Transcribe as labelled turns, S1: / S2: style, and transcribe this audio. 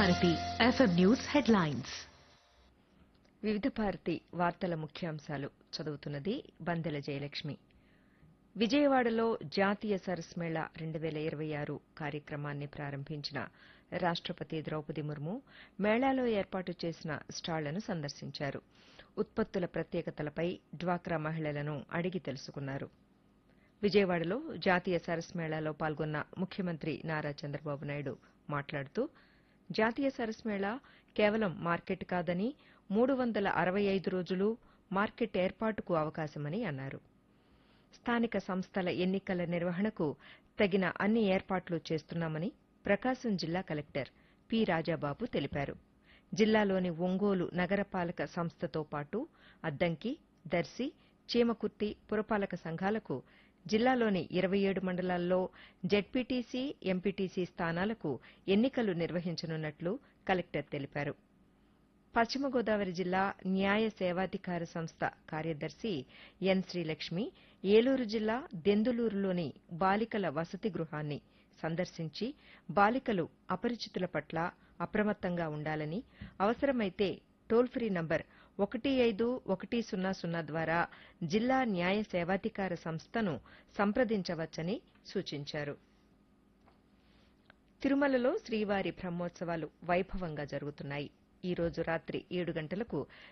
S1: Bharati FM news headlines
S2: వివిధ భారతి వార్తల ముఖ్యాంశాలు చదువుతున్నది బందెల జయలక్ష్మి విజయవాడలో జాతీయ సరస్ మేళా రెండు వేల ఇరవై ఆరు కార్యక్రమాన్ని ప్రారంభించిన రాష్టపతి ద్రౌపది ముర్ము మేళాలో ఏర్పాటు చేసిన స్టాళ్లను సందర్శించారు ఉత్పత్తుల ప్రత్యేకతలపై డ్వాక్రా మహిళలను అడిగి తెలుసుకున్నారు విజయవాడలో జాతీయ సరస్ మేళాలో పాల్గొన్న ముఖ్యమంత్రి నారా చంద్రబాబు నాయుడు మాట్లాడుతూ జాతీయ సరస్ మేళా కేవలం మార్కెట్ కాదని మూడు వందల అరవై ఐదు రోజులు మార్కెట్ ఏర్పాటుకు అవకాశమని అన్నారు స్థానిక సంస్థల ఎన్నికల నిర్వహణకు తగిన అన్ని ఏర్పాట్లు చేస్తున్నామని ప్రకాశం జిల్లా కలెక్టర్ పి రాజాబాబు తెలిపారు జిల్లాలోని ఒంగోలు నగరపాలక సంస్థతో పాటు అద్దంకి దర్శి చీమకుర్తి పురపాలక సంఘాలకు జిల్లాలోని ఇరవై ఏడు మండలాల్లో జెడ్పీటీసీ ఎంపీటీసీ స్థానాలకు ఎన్నికలు నిర్వహించనున్నట్లు కలెక్టర్ తెలిపారు పశ్చిమ గోదావరి జిల్లా న్యాయ సేవాధికార సంస్థ కార్యదర్శి ఎన్ శ్రీలక్ష్మి ఏలూరు జిల్లా దెందులూరులోని బాలికల వసతి గృహాన్ని సందర్శించి బాలికలు అపరిచితుల పట్ల అప్రమత్తంగా ఉండాలని అవసరమైతే టోల్ ఫ్రీ నంబర్ ఒకటి ఐదు ఒకటి సున్నా సున్నా ద్వారా జిల్లా న్యాయ సేవాధికార సంస్థను సంప్రదించవచ్చని సూచించారు తిరుమలలో శ్రీవారి బ్రహ్మోత్సవాలు వైభవంగా జరుగుతున్నాయి ఈ రోజు రాత్రి ఏడు గంటలకు